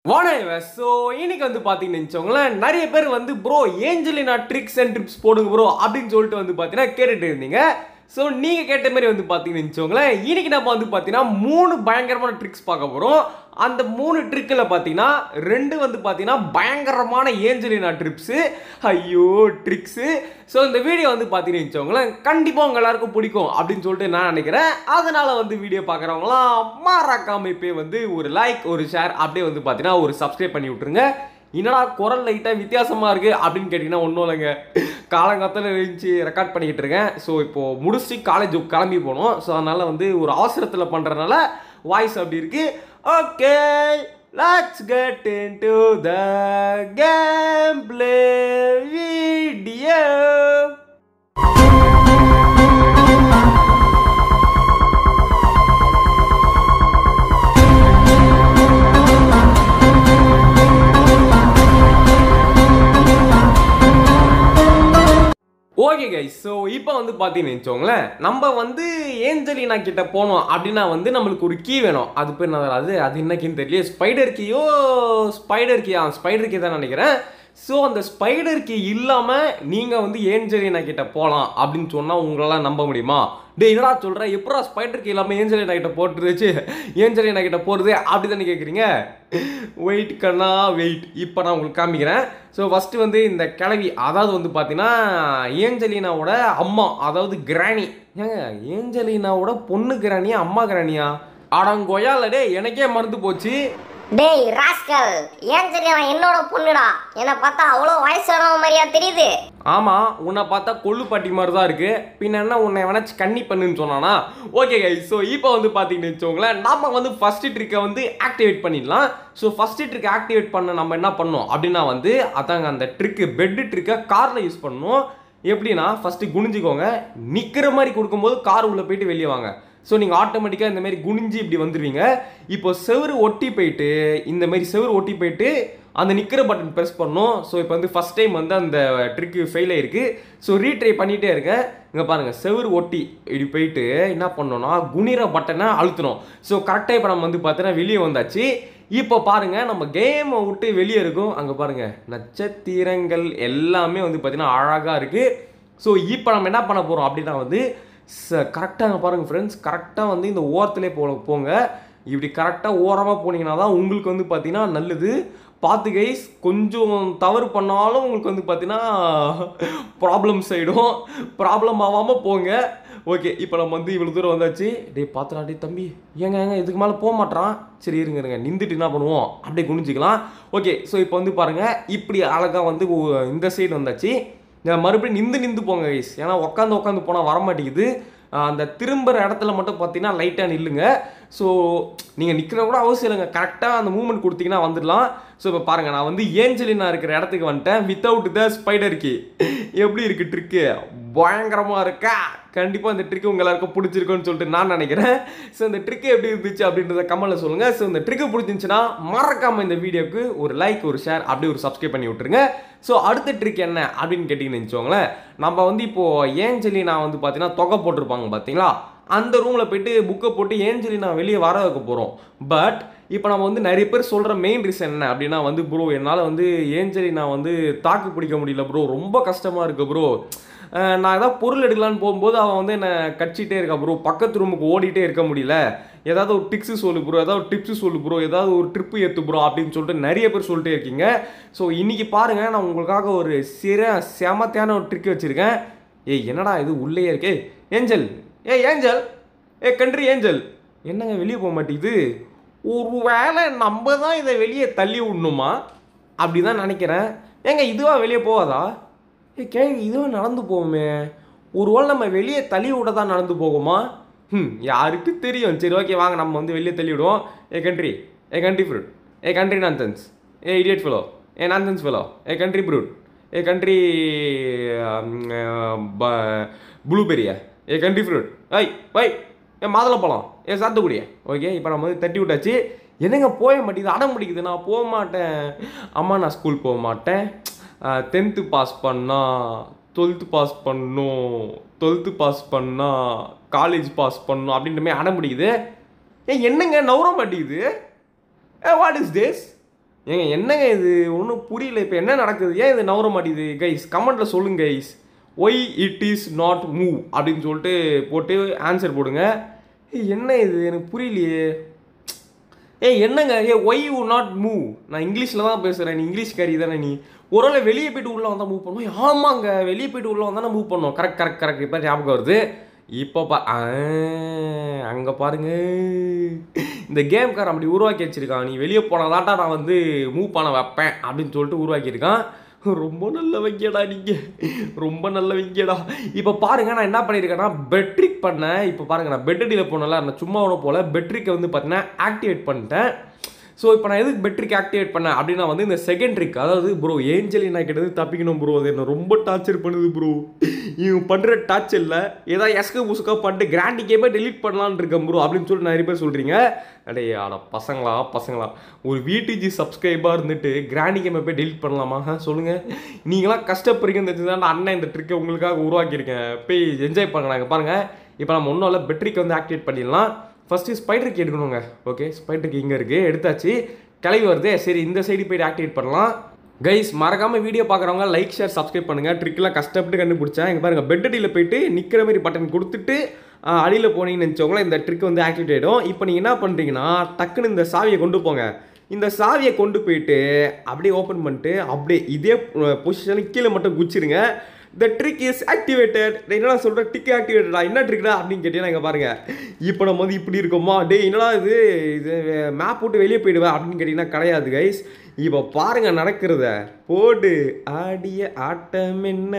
வணக்கம் ஸோ இன்னைக்கு வந்து பார்த்தீங்கன்னு வச்சுக்கோங்களேன் நிறைய பேர் வந்து bro Angelina tricks and trips போடுங்க ப்ரோ அப்படின்னு சொல்லிட்டு வந்து பார்த்தீங்கன்னா கேட்டுட்டு இருந்தீங்க ஸோ நீங்கள் கேட்ட மாதிரி வந்து பார்த்தீங்கன்னு வச்சுக்கோங்களேன் இன்னைக்கு நம்ம வந்து பார்த்தீங்கன்னா மூணு பயங்கரமான ட்ரிக்ஸ் பார்க்க போகிறோம் அந்த மூணு ட்ரிக்கில் பார்த்தீங்கன்னா ரெண்டு வந்து பார்த்தீங்கன்னா பயங்கரமான ஏஞ்சலினா ட்ரிப்ஸு ஐயோ ட்ரிக்ஸு ஸோ இந்த வீடியோ வந்து பார்த்தீங்கன்னு வச்சுக்கோங்களேன் கண்டிப்பாக உங்க எல்லாருக்கும் பிடிக்கும் அப்படின்னு சொல்லிட்டு நான் நினைக்கிறேன் அதனால வந்து வீடியோ பார்க்குறவங்களாம் மறக்காம இப்போ வந்து ஒரு லைக் ஒரு ஷேர் அப்படியே வந்து பார்த்தீங்கன்னா ஒரு சப்ஸ்கிரைப் பண்ணி விட்டுருங்க என்னடா குரல் லைட்டாக வித்தியாசமாக இருக்குது அப்படின்னு கேட்டிங்கன்னா ஒன்றும் இல்லைங்க காலங்காலத்தில் இருந்துச்சு ரெக்கார்ட் பண்ணிக்கிட்டு இருக்கேன் ஸோ இப்போது முடிச்சுட்டு காலேஜ் கிளம்பி போகணும் ஸோ அதனால் வந்து ஒரு அவசரத்தில் பண்ணுறதுனால வாய்ஸ் அப்படி இருக்கு okay let's get into the game play video okay guys so இப்போ வந்து பார்த்தீங்கன்னு வச்சுக்கோங்களேன் நம்ம வந்து ஏஞ்சலினா கிட்ட போனோம் அப்படின்னா வந்து நம்மளுக்கு ஒரு கீ வேணும் அது பேர் என்ன அது அது என்ன கீன்னு தெரியல ஸ்பைடர் கீயோ ஸ்பைடர் கீயா ஸ்பைடர் கீ தான் நினைக்கிறேன் ஸோ அந்த ஸ்பைடர் கீ இல்லாமல் நீங்கள் வந்து ஏஞ்சலினா கிட்ட போகலாம் அப்படின்னு சொன்னால் உங்களால் நம்ப முடியுமா டே என்னடா சொல்கிறேன் எப்படா ஸ்பைடர் கீ இல்லாமல் ஏஞ்சலினா கிட்ட போட்டுருச்சு ஏஞ்சலினா கிட்ட போகிறது அப்படி தானே கேட்குறீங்க வெயிட் கண்ணா வெயிட் இப்போ நான் உங்களுக்கு காமிக்கிறேன் ஸோ ஃபஸ்ட்டு வந்து இந்த கிளவி அதாவது வந்து பார்த்தீங்கன்னா ஏஞ்சலினாவோட அம்மா அதாவது கிராணி ஏங்க ஏஞ்சலினாவோட பொண்ணு கிராணியா அம்மா கிராணியா அடங்கொயால டே எனக்கே மறந்து போச்சு டேய் ராஸ்கல் ஏஞ்சலினா என்னோட பொண்ணுடா என்னை பார்த்தா அவ்வளோ வயசானவ மாதிரியா தெரியுது ஆமாம் உன்னை பார்த்தா கொள்ளு பாட்டி மாதிரி தான் இருக்கு பின்ன என்ன உன்னை வேணாச்சு கன்னி பண்ணுன்னு சொன்னானா ஓகே கை ஸோ இப்போ வந்து பார்த்தீங்கன்னு வச்சுக்கோங்களேன் நம்ம வந்து ஃபர்ஸ்ட் ட்ரிக்கை வந்து ஆக்டிவேட் பண்ணிடலாம் ஸோ ஃபர்ஸ்ட் ட்ரிக் ஆக்டிவேட் பண்ண நம்ம என்ன பண்ணோம் அப்படின்னா வந்து அதாங்க அந்த ட்ரிக்கு பெட்டு ட்ரிக்கை காரில் யூஸ் பண்ணணும் எப்படின்னா ஃபஸ்ட்டு குனிஞ்சுக்கோங்க நிற்கிற மாதிரி கொடுக்கும்போது கார் உள்ளே போயிட்டு வெளியே வாங்க ஸோ நீங்கள் ஆட்டோமேட்டிக்காக இந்த மாதிரி குனிஞ்சு இப்படி வந்துடுவீங்க இப்போ செவுரு ஒட்டி போயிட்டு இந்த மாதிரி செவுரு ஒட்டி போயிட்டு அந்த நிற்கிற பட்டன் ப்ரெஸ் பண்ணணும் ஸோ இப்போ வந்து ஃபஸ்ட் டைம் வந்து அந்த ட்ரிக்கு ஃபெயில் ஆயிருக்கு ஸோ ரீட்ரை பண்ணிகிட்டே இருக்கேன் இங்கே பாருங்கள் செவுரு ஒட்டி இப்படி போயிட்டு என்ன பண்ணோம்னா குனிற பட்டனை அழுத்தணும் ஸோ கரெக்டாக இப்போ நம்ம வந்து பார்த்தீங்கன்னா வெளியே வந்தாச்சு இப்போ பாருங்க நம்ம கேமை விட்டு வெளியே இருக்கும் அங்கே பாருங்க நட்சத்திரங்கள் எல்லாமே வந்து பார்த்தீங்கன்னா அழகாக இருக்குது ஸோ இப்போ நம்ம என்ன பண்ண போகிறோம் அப்படின்னா வந்து கரெக்டாக பாருங்கள் ஃப்ரெண்ட்ஸ் கரெக்டாக வந்து இந்த ஓரத்துலேயே போ போங்க இப்படி கரெக்டாக ஓரமாக போனீங்கன்னா தான் உங்களுக்கு வந்து பார்த்தீங்கன்னா நல்லது பார்த்து கைஸ் கொஞ்சம் தவறு பண்ணாலும் உங்களுக்கு வந்து பார்த்தீங்கன்னா ப்ராப்ளம்ஸ் ஆகிடும் ப்ராப்ளம் ஆகாமல் போங்க ஓகே இப்போ நம்ம வந்து இவ்வளோ தூரம் வந்தாச்சு டேய் பார்த்துடா டேய் தம்பி ஏங்க ஏங்க இதுக்கு மேலே போக மாட்டான் சரி இருங்க இருங்க நின்றுட்டு என்ன பண்ணுவோம் அப்படியே குனிஞ்சிக்கலாம் ஓகே ஸோ இப்போ வந்து பாருங்கள் இப்படி அழகாக வந்து ஒ- இந்த சைடு வந்தாச்சு நான் மறுபடியும் நின்று நின்று போங்க கைஸ் ஏன்னா உட்காந்து உட்காந்து போனால் வர மாட்டேங்குது ஆஹ் அந்த திரும்புகிற இடத்துல மட்டும் பார்த்தீங்கன்னா லைட்டாக நில்லுங்க ஸோ நீங்கள் நிற்கிற கூட அவசியம் இல்லைங்க கரெக்டாக அந்த மூவ்மெண்ட் கொடுத்தீங்கன்னா வந்துடலாம் ஸோ இப்போ பாருங்கள் நான் வந்து ஏஞ்சலினா இருக்கிற இடத்துக்கு வந்துட்டேன் வித்தவுட் த ஸ்பைடர் கீ எப்படி இருக்கு ட்ரிக்கு பயங்கரமாக இருக்கா கண்டிப்பாக இந்த ட்ரிக்கு உங்க எல்லாருக்கும் பிடிச்சிருக்குன்னு சொல்லிட்டு நான் நினைக்கிறேன் ஸோ இந்த ட்ரிக்கு எப்படி இருந்துச்சு அப்படின்றத கமெண்ட்டில் சொல்லுங்கள் ஸோ இந்த ட்ரிக்கு பிடிச்சிருந்துச்சுன்னா மறக்காமல் இந்த வீடியோக்கு ஒரு லைக் ஒரு ஷேர் அப்படியே ஒரு சப்ஸ்கிரைப் பண்ணி விட்டுருங்க ஸோ அடுத்த ட்ரிக் என்ன அப்படின்னு கேட்டிங்கன்னு வச்சுக்கோங்களேன் நம்ம வந்து இப்போது ஏஞ்சலினா வந்து பார்த்தீங்கன்னா தொகை போட்டிருப்பாங்க பார்த்தீங்களா அந்த ரூமில் போயிட்டு புக்கை போட்டு ஏஞ்சலினா வெளியே வர வைக்க போகிறோம் பட் இப்போ நம்ம வந்து நிறைய பேர் சொல்கிற மெயின் ரீசன் என்ன அப்படின்னா வந்து ப்ரோ என்னால் வந்து ஏஞ்சலினா வந்து தாக்கு பிடிக்க முடியல ப்ரோ ரொம்ப கஷ்டமாக இருக்கு ப்ரோ நான் ஏதாவது பொருள் எடுக்கலான்னு போகும்போது அவன் வந்து என்னை கட்சிட்டே இருக்கா ப்ரோ பக்கத்து ரூமுக்கு ஓடிட்டே இருக்க முடியல ஏதாவது ஒரு டிக்ஸு சொல்லு ப்ரோ ஏதாவது ஒரு டிப்ஸு சொல்லு ப்ரோ ஏதாவது ஒரு ட்ரிப்பு ஏற்று ப்ரோ அப்படின்னு சொல்லிட்டு நிறைய பேர் சொல்லிட்டே இருக்கீங்க ஸோ இன்னைக்கு பாருங்க நான் உங்களுக்காக ஒரு சிற செமத்தியான ஒரு ட்ரிக் வச்சுருக்கேன் ஏய் என்னடா இது உள்ளே இருக்கே ஏஞ்சல் ஏ ஏஞ்சல் ஏ கண்ட்ரி ஏஞ்சல் என்னங்க வெளியே போக மாட்டேங்குது ஒரு வேளை நம்ம தான் இதை வெளியே தள்ளி விடணுமா அப்படி தான் நினைக்கிறேன் ஏங்க இதுவா வெளியே போகாதா ஏ கேள்வி இதுவும் நடந்து போகுமே ஒருவேளை நம்ம வெளியே தள்ளி விட தான் நடந்து போகுமா ம் யாருக்கு தெரியும் சரி ஓகே வாங்க நம்ம வந்து வெளியே தள்ளி விடுவோம் ஏ கண்ட்ரி ஏ கண்ட்ரி ஃப்ரூட் ஏ கண்ட்ரி நான்சென்ஸ் ஏ இடியட் ஃபெலோ ஏ நான்சென்ஸ் ஃபெலோ ஏ கண்ட்ரி ப்ரூட் ஏ கண்ட்ரி ப்ளூபெரியா ஏ கண்ட்ரி ஃப்ரூட் ஐ பை ஏ மாதுளப்பழம் ஏ சாத்துக்குடியா ஓகே இப்போ நம்ம வந்து தட்டி விட்டாச்சு என்னங்க போக மாட்டேங்குது அடம் பிடிக்குது நான் போக மாட்டேன் அம்மா நான் ஸ்கூல் போக மாட்டேன் டென்த்து பாஸ் பண்ணா டுவெல்த்து பாஸ் பண்ணும் டுவெல்த்து பாஸ் பண்ணா காலேஜ் பாஸ் பண்ணும் அப்படின்ற மாதிரி அடம் பிடிக்குது ஏ என்னங்க நவர மாட்டேங்குது ஏ வாட் இஸ் திஸ் ஏங்க என்னங்க இது ஒன்றும் புரியல இப்போ என்ன நடக்குது ஏன் இது நவர மாட்டேங்குது கைஸ் கமெண்ட்டில் சொல்லுங்க guys why it is not move அப்படின்னு சொல்லிட்டு போட்டு ஆன்சர் போடுங்க ஏய், என்ன இது எனக்கு புரியலையே ஏய் என்னங்க ஏ ஒய் யூ நாட் மூவ் நான் இங்கிலீஷில் தான் பேசுகிறேன் நீ இங்கிலீஷ் கறி தானே நீ ஒருவேளை வெளியே போயிட்டு உள்ளே வந்தால் மூவ் பண்ணுவோம் ஆமாங்க வெளியே போயிட்டு உள்ளே வந்தால் மூவ் பண்ணோம் கரெக்ட் கரெக்ட் கரெக்ட் இப்போ ஞாபகம் வருது இப்போ பா அங்கே பாருங்க இந்த கேம்காரன் அப்படி உருவாக்கி வச்சிருக்கான் நீ வெளியே போனாதாட்டா நான் வந்து மூவ் பண்ண வைப்பேன் அப்படின்னு சொல்லிட்டு உருவாக்கியிருக்கான் ரொம்ப நல்ல வைங்கடா நீங்க ரொம்ப நல்ல வைங்கடா இப்போ பாருங்க நான் என்ன பண்ணியிருக்கேன்னா பெட்ரிக் பண்ணேன் இப்போ பாருங்க நான் பெட்டடியில் போனல நான் சும்மா ஒன்று போல பெட்ரிக்கை வந்து பார்த்தீங்கன்னா ஆக்டிவேட் பண்ணிட்டேன் ஸோ இப்போ நான் எதுக்கு பெட்ரிக் ஆக்டிவேட் பண்ணேன் அப்படின்னா வந்து இந்த செகண்ட் ட்ரிக் அதாவது ப்ரோ ஏஞ்சலினா கிட்டது தப்பிக்கணும் ப்ரோ அது என்ன ரொம்ப டார்ச்சர் பண்ணுது ப்ரோ இவங்க பண்ணுற டார்ச்சரில் ஏதாவது எஸ்க புசுக்கா பண்ணிட்டு கிராண்டி கேமே டெலீட் பண்ணலான்னு இருக்கேன் ப்ரோ அப்படின்னு சொல்லிட்டு நிறைய பேர் சொல்கிறீங்க அடே ஆட பசங்களா பசங்களா ஒரு விடிஜி சப்ஸ்கிரைபாக இருந்துட்டு கிராண்டி கேமை போய் டெலீட் பண்ணலாமா ஆ, சொல்லுங்க நீங்களாம் கஷ்டப்படுறீங்கன்னு தெரிஞ்சுதான் அண்ணன் இந்த ட்ரிக்கை உங்களுக்காக உருவாக்கியிருக்கேன் போய் என்ஜாய் பண்ணுறாங்க பாருங்க இப்போ நம்ம ஒன்றும் இல்லை பெட்ரிக்கை வந்து ஆக்டிவேட் பண்ணிடலாம் ஃபஸ்ட்டு ஸ்பைடருக்கு எடுக்கணுங்க ஓகே ஸ்பைடருக்கு இங்கே இருக்குது எடுத்தாச்சு கிளவி வருதே சரி இந்த சைடு போயிட்டு ஆக்டிவேட் பண்ணலாம் கைஸ் மறக்காம வீடியோ பார்க்குறவங்க லைக் ஷேர் சப்ஸ்கிரைப் பண்ணுங்க ட்ரிக்லாம் கஷ்டப்பட்டு கண்டுபிடிச்சேன் இங்கே பாருங்க பெட் அடியில் போயிட்டு நிற்கிற மாதிரி பட்டன் கொடுத்துட்டு அடியில் போனீங்கன்னு நினச்சவங்கள இந்த ட்ரிக் வந்து ஆக்டிவேட் ஆகிடும் இப்போ நீங்கள் என்ன பண்ணுறீங்கன்னா டக்குன்னு இந்த சாவியை கொண்டு போங்க இந்த சாவியை கொண்டு போயிட்டு அப்படியே ஓப்பன் பண்ணிட்டு அப்படியே இதே பொசிஷனுக்கு கீழே மட்டும் குச்சிருங்க த ட்ரிக் இஸ் ஆக்டிவேட்டட் என்னடா சொல்கிறேன் ட்ரிக் ஆக்டிவேட்டடா என்ன ட்ரிக்டா அப்படின்னு கேட்டீங்கன்னா இங்கே பாருங்க இப்போ நம்ம வந்து இப்படி இருக்கோமா டேய் என்னடா இது இது மேப் போட்டு வெளியே போயிடுவேன் அப்படின்னு கேட்டிங்கன்னா கிடையாது கைஸ் இப்போ பாருங்க நடக்கிறத போடு ஆடிய ஆட்டம் என்ன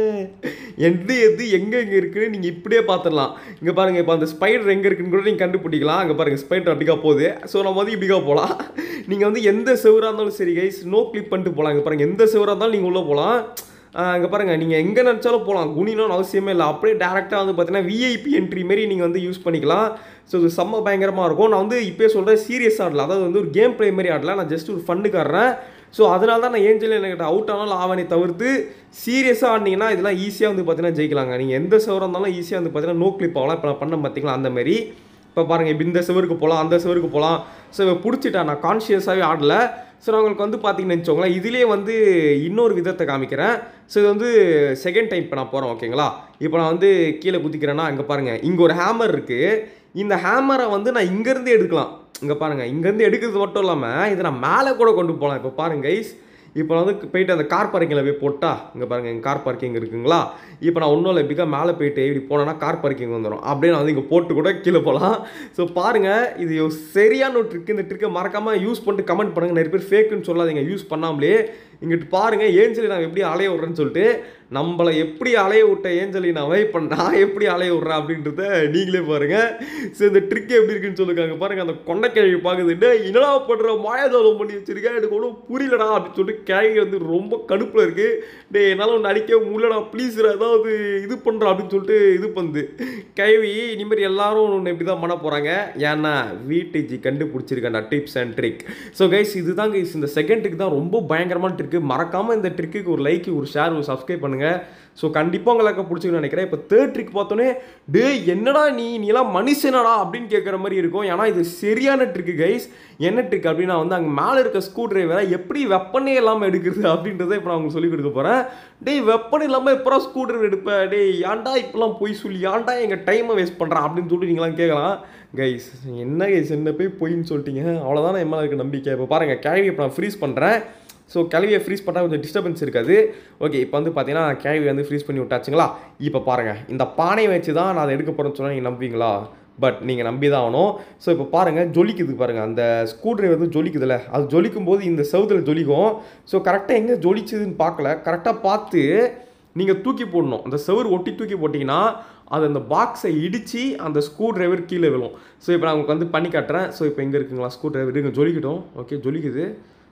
எது எது எங்கே எங்கே இருக்குன்னு நீங்கள் இப்படியே பார்த்துடலாம் இங்கே பாருங்க இப்போ அந்த ஸ்பைடர் எங்கே இருக்குன்னு கூட நீங்கள் கண்டுபிடிக்கலாம் அங்கே பாருங்க ஸ்பைடர் அப்படிக்கா போகுது ஸோ நம்ம வந்து இப்படிக்கா போகலாம் நீங்கள் வந்து எந்த செவராக இருந்தாலும் சரி கைஸ் நோ கிளிக் பண்ணிட்டு போகலாம் இங்கே பாருங்க எந்த செவராக இருந்தாலும் நீங்கள் உள்ளே போகலாம் அங்கே பாருங்கள் நீங்கள் எங்கே நினச்சாலும் போகலாம் குனினோன்னு அவசியமே இல்லை அப்படியே டேரெக்டாக வந்து பார்த்தீங்கன்னா விஐபி என்ட்ரி மாரி நீங்கள் வந்து யூஸ் பண்ணிக்கலாம் ஸோ இது செம்ம பயங்கரமாக இருக்கும் நான் வந்து இப்போயே சொல்கிறேன் சீரியஸ் ஆடல அதாவது வந்து ஒரு கேம் ப்ளே மாதிரி ஆடல நான் ஜஸ்ட் ஒரு ஃபண்டுக்கு ஆடுறேன் ஸோ அதனால தான் நான் ஏஞ்சல் எனக்கு அவுட் ஆனாலும் ஆவணி தவிர்த்து சீரியஸாக ஆடினீங்கன்னா இதெல்லாம் ஈஸியாக வந்து பார்த்தீங்கன்னா ஜெயிக்கலாங்க நீங்கள் எந்த சவரம் இருந்தாலும் ஈஸியாக வந்து பார்த்தீங்கன்னா நோ கிளிப் ஆகலாம் இப்போ நான் பண்ண பார்த்தீங்களா அந்த மாதிரி இப்போ பாருங்கள் இப்போ இந்த செவருக்கு போகலாம் அந்த செவருக்கு போகலாம் ஸோ இவ பிடிச்சிட்டா நான் கான்ஷியஸாகவே ஆடல ஸோ நான் உங்களுக்கு வந்து பார்த்தீங்கன்னு வச்சுக்கோங்களேன் இதிலே வந்து இன்னொரு விதத்தை காமிக்கிறேன் ஸோ இது வந்து செகண்ட் டைம் இப்போ நான் போகிறேன் ஓகேங்களா இப்போ நான் வந்து கீழே குதிக்கிறேன்னா இங்கே பாருங்கள் இங்கே ஒரு ஹேமர் இருக்குது இந்த ஹேமரை வந்து நான் இங்கேருந்து எடுக்கலாம் இங்கே பாருங்கள் இங்கேருந்து எடுக்கிறது மட்டும் இல்லாமல் இதை நான் மேலே கூட கொண்டு போகலாம் இப்போ பாருங்க கைஸ் இப்போ நான் வந்து போயிட்டு அந்த கார் பார்க்கிங்கில் போய் போட்டா இங்கே பாருங்கள் எங்கள் கார் பார்க்கிங் இருக்குங்களா இப்போ நான் ஒன்றும் இல்லை இப்படிக்கா மேலே போயிட்டு இப்படி போனேன்னா கார் பார்க்கிங் வந்துடும் அப்படியே நான் வந்து இங்கே போட்டு கூட கீழே போகலாம் ஸோ பாருங்கள் இது ஒரு சரியான ஒரு ட்ரிக் இந்த ட்ரிக்கை மறக்காமல் யூஸ் பண்ணிட்டு கமெண்ட் பண்ணுங்கள் நிறைய பேர் ஃபேக்குன்னு சொல்லாதீங்க யூஸ் பண்ணாமலே இங்கிட்டு பாருங்கள் ஏஞ்சலி நான் எப்படி அலைய விட்றேன்னு சொல்லிட்டு நம்மளை எப்படி அலைய விட்ட ஏஞ்சலினாவை இப்போ நான் எப்படி அலைய விட்றேன் அப்படின்றத நீங்களே பாருங்கள் ஸோ இந்த ட்ரிக் எப்படி இருக்குன்னு சொல்லுங்க பாருங்கள் அந்த கொண்டைக்கிழவி பார்க்குது டேய் என்னடா பண்ணுற மாயாஜாலம் பண்ணி வச்சிருக்கேன் எனக்கு ஒன்றும் புரியலடா அப்படின்னு சொல்லிட்டு கிழவி வந்து ரொம்ப கடுப்பில் இருக்குது டே என்னால் ஒன்று அடிக்க முடியலடா ப்ளீஸ் ஏதாவது இது பண்ணுறா அப்படின்னு சொல்லிட்டு இது பண்ணுது கிழவி இனிமேல் எல்லாரும் ஒன்று இப்படி தான் பண்ண போகிறாங்க ஏன்னா வீட்டுஜி கண்டுபிடிச்சிருக்கேன்டா tips and trick so guys இதுதான் கைஸ் இந்த செகண்ட் ட்ரிக் தான் ரொம்ப பயங்கரமான ட்ரிக்கு மறக்காமல் இந்த ட்ரிக்குக்கு ஒரு லைக் ஒரு ஷேர் ஒரு சப்ஸ்கிரைப் பண்ணுங்கள் ஸோ கண்டிப்பாக உங்களுக்கு பிடிச்சிருக்குன்னு நினைக்கிறேன் இப்போ தேர்ட் ட்ரிக் பார்த்தோன்னே டே என்னடா நீ நீலாம் மனுஷனடா அப்படின்னு கேட்குற மாதிரி இருக்கும் ஏன்னா இது சரியான ட்ரிக்கு கைஸ் என்ன ட்ரிக் அப்படின்னா வந்து அங்கே மேலே இருக்க ஸ்க்ரூ டிரைவரை எப்படி வெப்பனே இல்லாமல் எடுக்கிறது அப்படின்றத இப்போ நான் உங்களுக்கு சொல்லிக் கொடுக்க போகிறேன் டேய் வெப்பன் இல்லாமல் எப்போ ஸ்க்ரூ டிரைவர் எடுப்பேன் டேய் ஏன்டா இப்போலாம் போய் சொல்லி ஏன்டா எங்கள் டைமை வேஸ்ட் பண்ணுறான் அப்படின்னு சொல்லிட்டு நீங்களாம் கேட்கலாம் கைஸ் என்ன கைஸ் என்ன போய் பொய்ன்னு சொல்லிட்டீங்க அவ்வளோதான் என் மேலே இருக்க நம்பிக்கை இப்போ பாருங்கள் கேள்வி இப்போ நான் ஃப்ரீஸ் பண்ணுறேன் ஸோ கிளவியை ஃப்ரீஸ் பண்ணால் கொஞ்சம் டிஸ்டர்பன்ஸ் இருக்காது ஓகே இப்போ வந்து பார்த்தீங்கன்னா கிளவி வந்து ஃப்ரீஸ் பண்ணி விட்டாச்சுங்களா இப்போ பாருங்கள் இந்த பானையை வச்சு தான் நான் அதை எடுக்க போகிறேன்னு சொன்னால் நீங்கள் நம்புவீங்களா பட் நீங்கள் நம்பி தான் ஆகணும் ஸோ இப்போ பாருங்கள் ஜொலிக்குது பாருங்கள் அந்த ஸ்க்ரூ டிரைவர் வந்து ஜொலிக்குதுல்ல அது ஜொலிக்கும் போது இந்த செவுத்தில் ஜொலிக்கும் ஸோ கரெக்டாக எங்கே ஜொலிச்சுதுன்னு பார்க்கல கரெக்டாக பார்த்து நீங்கள் தூக்கி போடணும் அந்த செவுர் ஒட்டி தூக்கி போட்டிங்கன்னா அது அந்த பாக்ஸை இடித்து அந்த ஸ்க்ரூ டிரைவர் கீழே விழும் ஸோ இப்போ நான் உங்களுக்கு வந்து பண்ணி காட்டுறேன் ஸோ இப்போ எங்கே இருக்குங்களா ஸ்க்ரூ டிரைவர் இங்கே ஜொலிக்கட்டும் ஓகே ஜொலிக்குது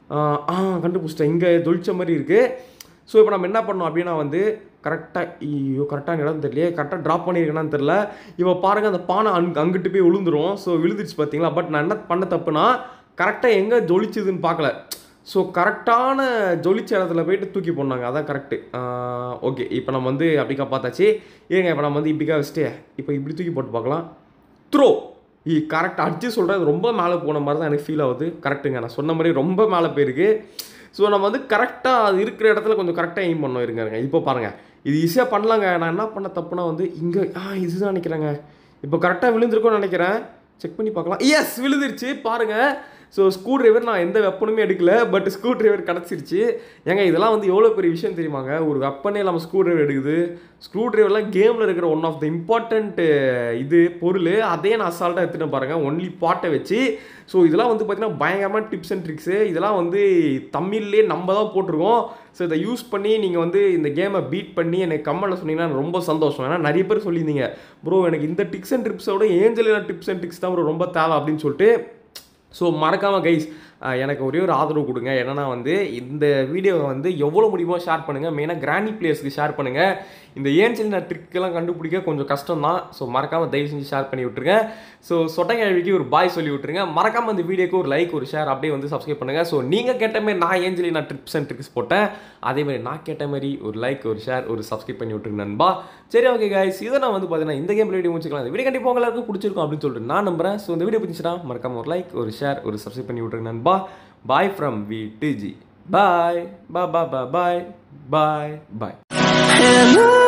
ஆ கண்டுபிடிச்சிட்டேன் இங்கே ஜொலிச்ச மாதிரி இருக்குது ஸோ இப்போ நம்ம என்ன பண்ணோம் அப்படின்னா வந்து கரெக்டாக ஐயோ கரெக்டாக இடம் தெரியலையே கரெக்டாக ட்ராப் பண்ணியிருக்கேனான்னு தெரில இப்போ பாருங்கள் அந்த பானை அங் அங்கிட்டு போய் விழுந்துரும் ஸோ விழுந்துருச்சு பார்த்தீங்களா பட் நான் என்ன பண்ண தப்புனா கரெக்டாக எங்கே ஜொலிச்சுதுன்னு பார்க்கல ஸோ கரெக்டான ஜொலிச்ச இடத்துல போயிட்டு தூக்கி போடனாங்க அதான் கரெக்டு ஓகே இப்போ நம்ம வந்து அப்படிக்கா பார்த்தாச்சு ஏங்க இப்போ நம்ம வந்து இப்படிக்கா வச்சுட்டு இப்போ இப்படி தூக்கி போட்டு பார்க்கலாம் த்ரோ இ கரெக்ட் அடிச்சு சொல்கிறது ரொம்ப மேலே போன மாதிரி தான் எனக்கு ஃபீல் ஆகுது கரெக்ட்டுங்க நான் சொன்ன மாதிரி ரொம்ப மேலே போயிருக்கு ஸோ நம்ம வந்து கரெக்டாக அது இருக்கிற இடத்துல கொஞ்சம் கரெக்டாக எய்ம் பண்ணோம் இருங்க இப்போ பாருங்கள் இது ஈஸியாக பண்ணலாங்க நான் என்ன பண்ண தப்புனா வந்து இங்கே ஆ இதுதான் நினைக்கிறேங்க இப்போ கரெக்டாக விழுந்திருக்கும்னு நினைக்கிறேன் செக் பண்ணி பார்க்கலாம் எஸ் விழுந்துருச்சு பாருங்கள் ஸோ ஸ்க்ரூ டிரைவர் நான் எந்த வெப்பனுமே எடுக்கல பட் ஸ்க்ரூ டிரைவர் கிடச்சிருச்சு ஏங்க இதெல்லாம் வந்து எவ்வளோ பெரிய விஷயம் தெரியுமாங்க ஒரு வெப்பனே இல்லாமல் ஸ்க்ரூ டிரைவர் எடுக்குது ஸ்க்ரூ டிரைவர்லாம் கேமில் இருக்கிற ஒன் ஆஃப் த இம்பார்ட்டண்ட் இது பொருள் அதே நான் அசால்ட்டாக எடுத்துகிட்டு பாருங்கள் ஒன்லி பாட்டை வச்சு ஸோ இதெல்லாம் வந்து பார்த்தீங்கன்னா பயங்கரமான டிப்ஸ் அண்ட் ட்ரிக்ஸு இதெல்லாம் வந்து தமிழ்லேயே நம்ம தான் போட்டிருக்கோம் ஸோ இதை யூஸ் பண்ணி நீங்கள் வந்து இந்த கேமை பீட் பண்ணி எனக்கு கமெண்ட்டில் சொன்னீங்கன்னா எனக்கு ரொம்ப சந்தோஷம் ஏன்னா நிறைய பேர் சொல்லியிருந்தீங்க ப்ரோ எனக்கு இந்த டிப்ஸ் அண்ட் ட்ரிப்ஸோட ஏஞ்சலினா டிப்ஸ் அண்ட் ட்ரிக்ஸ் தான் bro ரொம்ப தேவை அப்படின்னு சொல்லிட்டு ஸோ மறக்காமல் கைஸ் எனக்கு ஒரே ஒரு ஆதரவு கொடுங்க என்னன்னா வந்து இந்த வீடியோவை வந்து எவ்வளோ முடியுமோ ஷேர் பண்ணுங்கள் மெயினாக கிராண்டி பிளேயர்ஸ்க்கு ஷேர் பண்ணுங்கள் இந்த ஏஞ்சல் நான் ட்ரிக்கெல்லாம் கண்டுபிடிக்க கொஞ்சம் கஷ்டம் தான் ஸோ மறக்காமல் தயவு செஞ்சு ஷேர் பண்ணி விட்டுருங்க ஸோ சொட்டங்கிழவிக்கு ஒரு பாய் சொல்லி விட்டுருங்க மறக்காமல் இந்த வீடியோக்கு ஒரு லைக் ஒரு ஷேர் அப்படியே வந்து சப்ஸ்கிரைப் பண்ணுங்கள் ஸோ நீங்கள் கேட்ட மாதிரி நான் ஏஞ்சலி நான் ட்ரிப்ஸ் அண்ட் ட்ரிக்ஸ் போட்டேன் அதே மாதிரி நான் கேட்ட மாதிரி ஒரு லைக் ஒரு ஷேர் ஒரு சப்ஸ்கிரைப் பண்ணி விட்டுருங்க நண்பா சரி ஓகே கைஸ் இதை நான் வந்து பார்த்தீங்கன்னா இந்த கேம் வீடியோ முடிச்சுக்கலாம் இந்த வீடியோ கண்டிப்பாக எல்லாருக்கும் பிடிச்சிருக்கும் அப்படின்னு சொல்லிட்டு நான் நம்புறேன் ஸோ இந்த வீடியோ பிடிச்சிட்டா மறக்காம ஒரு லைக் ஒரு ஷேர் ஒரு சப்ஸ்கிரைப் பண்ணி விட்டுருங்க நண்பா பாய் ஃப்ரம் வி டிஜி பாய் பா பா பா பாய் பாய் பாய் Hello.